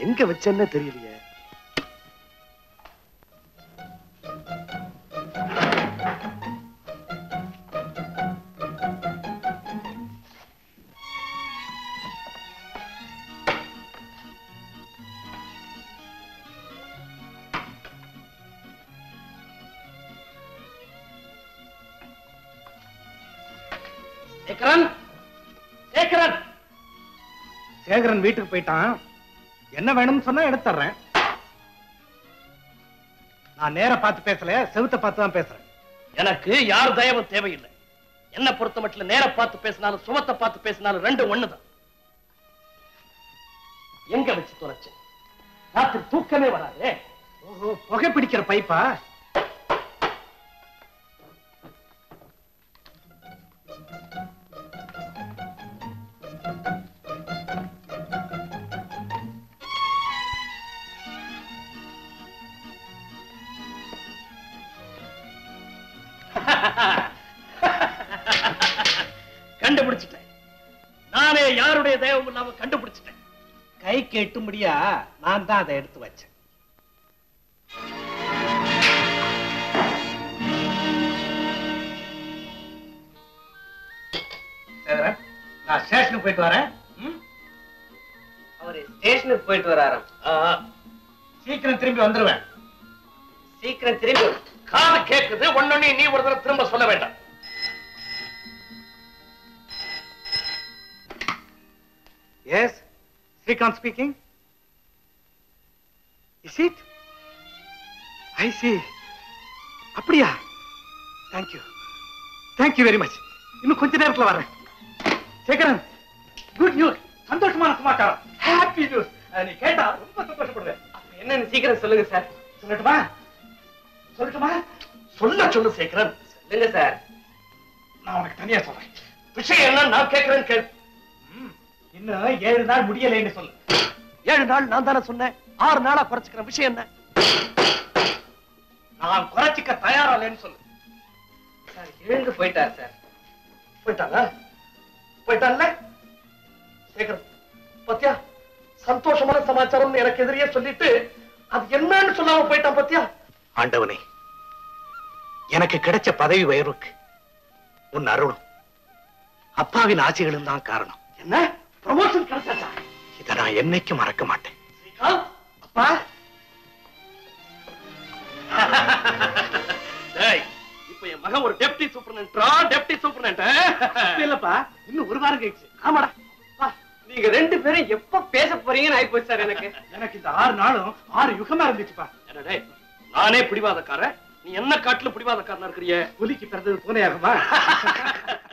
எங்க வச்சேன்னு தெரியலையே சேகரன் சேகரன் சேகரன் வீட்டுக்கு போயிட்டான் என்ன வேணும்னு சொன்னா எடுத்துறேன் நான் நேரா பார்த்து பேசல செவுத்த பார்த்து தான் பேசுறேன் எனக்கு யார் தயவும் தேவையில்லை என்ன பொறுத்த மட்டும் நேர பார்த்து பேசினாலும் சுமத்தை பார்த்து பேசினாலும் ரெண்டு ஒண்ணுதான் எங்க வச்சு தொலைச்சேன் ராத்திரி தூக்கமே வராதே ஓஹோ புகை பிடிக்கிற பைப்பா கண்டுபிடிச்சிட்டேன் நானே யாருடைய தயவும் இல்லாம கண்டுபிடிச்சிட்டேன் கைக்கு எட்டும்படியா நான் தான் அதை எடுத்து வச்சேன் சேகரன், நான் ஸ்டேஷனுக்கு போயிட்டு வரேன் ம்? அவரு ஸ்டேஷனுக்கு போயிட்டு வராராம் ஆ, சீக்கிரம் திரும்பி வந்துருவேன் சீக்கிரம் திரும்பி வரும். காது கேக்குது ஒன்னொன்னு நீ ஒரு தடவை திரும்ப சொல்ல வேண்டாம் yes Srikanth speaking is it I see அப்படியா தேங்க்யூ தேங்க்யூ வெரி மச் இன்னும் கொஞ்ச நேரத்துல வரேன் சேகரன் குட் நியூஸ் சந்தோஷமான சமாச்சாரம் ஹாப்பி நியூஸ் நீ கேட்டா ரொம்ப சந்தோஷப்படுவேன் என்னன்னு சீக்கிரம் சொல்லுங்க சார் சொல்லட்டுமா சொல்லட்டுமா சொல்ல சொல்லு சேகரன் சொல்லுங்க சார் நான் உனக்கு தனியா சொல்றேன் விஷயம் என்ன நான் கேட்கிறேன்னு கேள் ம், இன்னும் ஏழு நாள் முடியலைன்னு சொல்லு ஏழு நாள் நான் தானே சொன்னேன் ஆறு நாளா குறைச்சுக்கிற விஷயம் என்ன நான் குறைச்சிக்க தயாரா இல்லைன்னு சொல்லு சார் எழுந்து போயிட்டார் சார் போயிட்டாங்க போயிட்டான்ல சேகரன் பத்தியா சந்தோஷமான சமாச்சாரம் எனக்கு எதிரியே சொல்லிட்டு அது என்னன்னு சொல்லாம போயிட்டான் பத்தியா ஆண்டவனே எனக்கு கிடைச்ச பதவி உயர்வுக்கு உன் அருளும் அப்பாவின் ஆசைகளும் தான் காரணம் என்ன ப்ரமோஷன் கிடைச்சாச்சா இதை நான் என்னைக்கும் மறக்க மாட்டேன் ஸ்ரீகாந்த் அப்பா டேய் இப்போ என் மகன் ஒரு டெப்டி சூப்பர்டென்டா டெப்டி சூப்பர்டென்ட் இல்லப்பா இன்னும் ஒரு வாரம் கழிச்சு ஆமாடா அப்பா, நீங்க ரெண்டு பேரும் எப்ப பேச போறீங்கன்னு ஆயிப்போச்சு சார் எனக்கு எனக்கு இந்த ஆறு நாளும் ஆறு யுகமா இருந்துச்சுப்பா என்ன டேய் நானே பிடிவாதக்காரன் நீ என்ன காட்டுல பிடிவாதக்காரனா இருக்கிறிய புலிக்கு பிறந்தது பூனையாகுமா